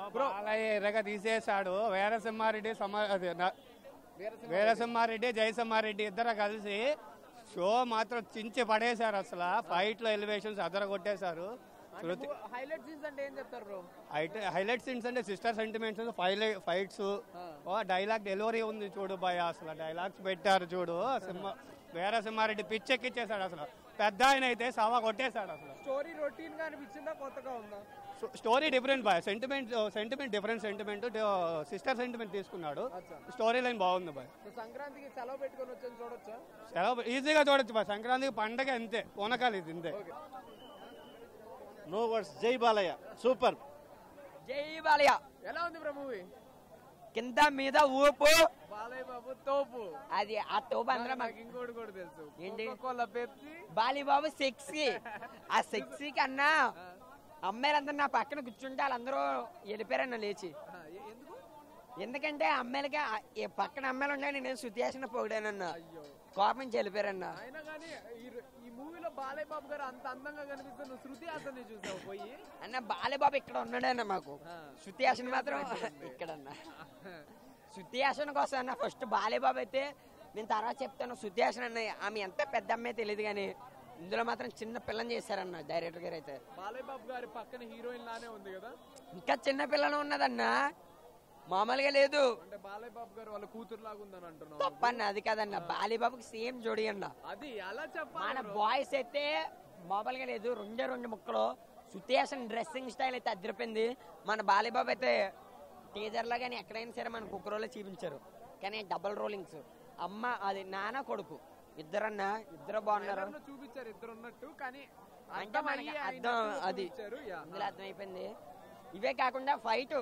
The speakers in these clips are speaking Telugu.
బాలయ్య ఎర్రగా తీసేశాడు వీరసింహారెడ్డి సమా అదే నా- వీరసింహారెడ్డి జయసింహారెడ్డి ఇద్దరు కలిసి షో మాత్రం చించి పడేశారు అసలు ఫైట్ లో ఎలివేషన్స్ అదర కొట్టేశారు శృతి హైలైట్ సీన్స్ అంటే ఏం చెప్తారు బ్రో హైలైట్ సీన్స్ అంటే సిస్టర్ సెంటిమెంట్స్ ఫైట్స్ ఓ డైలాగ్ డెలివరీ ఉంది చూడు భయ అసలు డైలాగ్స్ పెట్టారు చూడు సింహ వీర సింహారెడ్డి పిచ్చెక్కిచ్చేసాడు అసలు పెద్ద ఆయన అయితే సవా కొట్టేశాడు అసలు స్టోరీ రొటీన్ గా అనిపించిందా కొత్తగా ఉందా story different boy sentiment sentiment different sentiment sister sentiment తీసుకున్నాడు స్టోరీ లైన్ బాగుంది బాయ్ సో సంక్రాంతికి సెలవు పెట్టుకొని వచ్చని చూడొచ్చా సెలవు ఈజీగా చూడొచ్చు బాయ్ సంక్రాంతికి పండగ అంతే పూనకాలు ఇది ఇంతే నో వర్డ్స్ జై బాలయ్య సూపర్ జై బాలయ్య ఎలా ఉంది బ్రో మూవీ కింద మీద ఊపు బాలయ్య బాబు తోపు అది ఆ తోపు అందరం నాకు ఇంకోటి కూడా తెలుసు ఏంటి? కోలా పెప్సీ బాలీబాబు సెక్సీ ఆ సెక్సీ కన్నా అమ్మాయిలందరూ నా పక్కన కూర్చుంటే వాళ్ళందరూ వెళ్ళిపోయారన్న లేచి ఆ, ఎ- ఎందుకు ఎందుకంటే అమ్మాయిలకి ఆ- ఈ పక్కన అమ్మాయిలు ఉండే నేను శుద్ధియాసిన పొగిడానన్న కోపం నుంచి వెళ్ళిపోయారన్న అయినా కానీ ఈ ఈ మూవీలో బాలయ్య బాబు గారు అంత అందంగా కనిపిస్తే నువ్వు శృతి హాసన్ చూసావు పోయి అన్న బాలీబాబు ఇక్కడ ఉన్నాడన్న మాకు శుద్ధియాసన మాత్రం ఇక్కడన్న శుద్ధియాసన కోసం అన్న ఫస్ట్ బాలీబాబు అయితే నేను తర్వాత చెప్తాను శుద్ధియాసన అన్న ఆమె ఎంత పెద్ద అమ్మాయి తెలియదు కానీ ఇందులో మాత్రం చిన్న పిల్లని చేశారన్న డైరెక్టర్ గారు అయితే బాలయ్య బాబు గారి పక్కన హీరోయిన్ లానే ఉంది కదా ఇంకా చిన్న పిల్లని ఉన్నదన్న మామూలుగా లేదు అంటే బాలయ్య బాబు గారు వాళ్ళ కూతురు లాగా ఉందని అంటున్నావు తప్పన్న అది కాదన్న బాలీబాబుకి సేమ్ జోడి అన్న అది అలా చెప్పాలి మన bro. బాయ్స్ అయితే మామూలుగా లేదు రెండే రెండు ముక్కలు సుతేషన్ డ్రెస్సింగ్ స్టైల్ అయితే అదిరిపోయింది మన బాలీబాబు అయితే టీజర్ లో కానీ ఎక్కడైనా సరే మన కుక్కరోలో చూపించారు కానీ డబుల్ రోలింగ్స్ అమ్మ అది నాన్న కొడుకు ఇద్దరన్న ఇద్దరు బాగున్నారు ట్రైలర్లో చూపించారు ఇద్దరు ఉన్నట్టు కానీ అంటే మనకి అర్థమయ్యి అర్థం అయినట్టు అది చూపించారు. యా. ఇందులో అర్థమైపోయింది ఇవే కాకుండా ఫైట్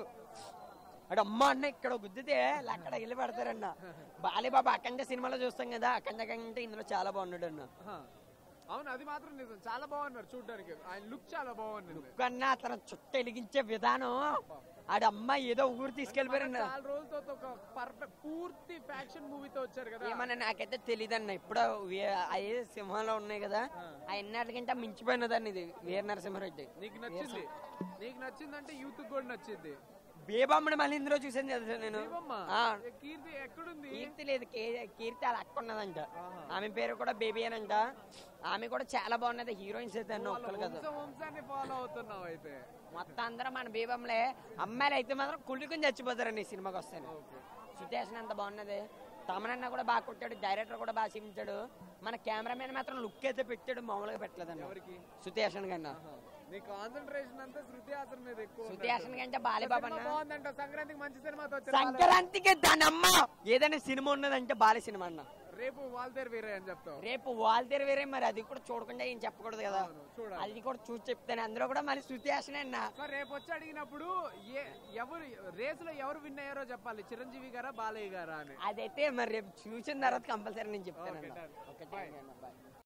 అటు అమ్మ అన్న ఇక్కడ గుద్దితే అక్కడ వెళ్ళి పడతారన్న బాలీబాబు అఖండ సినిమాలో చూస్తాం కదా అఖండ కంటే ఇందులో చాలా బాగున్నాడు అన్న ఆహా. అవును అది మాత్రం నిజం చాలా బాగున్నారు చూడడానికి ఆయన లుక్ చాలా బాగుంది కన్నా అతను చుట్ట వెలిగించే విధానం ఆడ అమ్మ ఏదో ఊరు తీసుకెళ్లిపోయారన్న చాలా రోజులతో ఒక పర్ఫెక్ట్ పూర్తి ఫ్యాక్షన్ మూవీతో వచ్చారు కదా ఏమన్నా నాకైతే తెలియదు అన్న ఇప్పుడు అయ్యే సింహాలు ఉన్నాయి కదా ఆ ఎన్నటికంటే మించిపోయినదాన్ని ఇది వీర నరసింహారెడ్డి నీకు నచ్చింది నీకు నచ్చిందంటే యూత్ కూడా నచ్చింది బేబమ్మని మళ్ళీ ఇందులో చూసాను తెలుసా నేను దేవమ్మ, ఆ, ఏ కీర్తి ఎక్కడుంది కీర్తి లేదు కే- కీర్తి అలా అక్క ఉన్నదంట ఆమె పేరు కూడా బేబీ అనంట ఆమె కూడా చాలా బాగున్నది హీరోయిన్స్ అయితే అన్న ఒక్కరు కదా వంశ వంశాన్ని ఫాలో అవుతున్నావు అయితే మొత్తం అందరం మన బేబమ్మలే అమ్మాయిలు అయితే మాత్రం కుళ్ళుకుని చచ్చిపోతారండి ఈ సినిమాకి వస్తాను సుతేషన్ అంత బాగున్నది తమనన్న కూడా బాగా కొట్టాడు డైరెక్టర్ కూడా బాగా చూపించాడు మన కెమెరామెన్ మాత్రం లుక్ అయితే పెట్టాడు మామూలుగా పెట్టలేదన్న ఎవరికి సుతేషన్ కన్నా నీ కాన్సన్ట్రేషన్ అంతా శృతి హాసన్ మీద ఎక్కువ ఉన్నట్టు. సుతేషన్ కంటే బాలీబాబు సినిమా అన్న బాగుందంట సంక్రాంతికి మంచి సినిమాతో వచ్చారు సంక్రాంతికి దాని అమ్మ ఏదైనా సినిమా ఉన్నదంటే బాలి సినిమా అన్న రేపు వాల్తేరు వీరే అని చెప్తావు రేపు వాళ్ళ వేరే మరి అది కూడా చూడకుండా ఏం చెప్పకూడదు కదా చూడాలి. అది కూడా చూసి చెప్తాను అందరూ కూడా మళ్ళీ సుతేషన్ అన్న సో రేపు వచ్చి అడిగినప్పుడు ఏ ఎవరు రేసులో ఎవరు విన్ అయ్యారో చెప్పాలి చిరంజీవి గారా బాలయ్య గారా అని అదైతే మరి రేపు చూసిన తర్వాత కంపల్సరీ నేను చెప్తాను Okay, అన్న. done. Okay, thank you అన్న. Bye.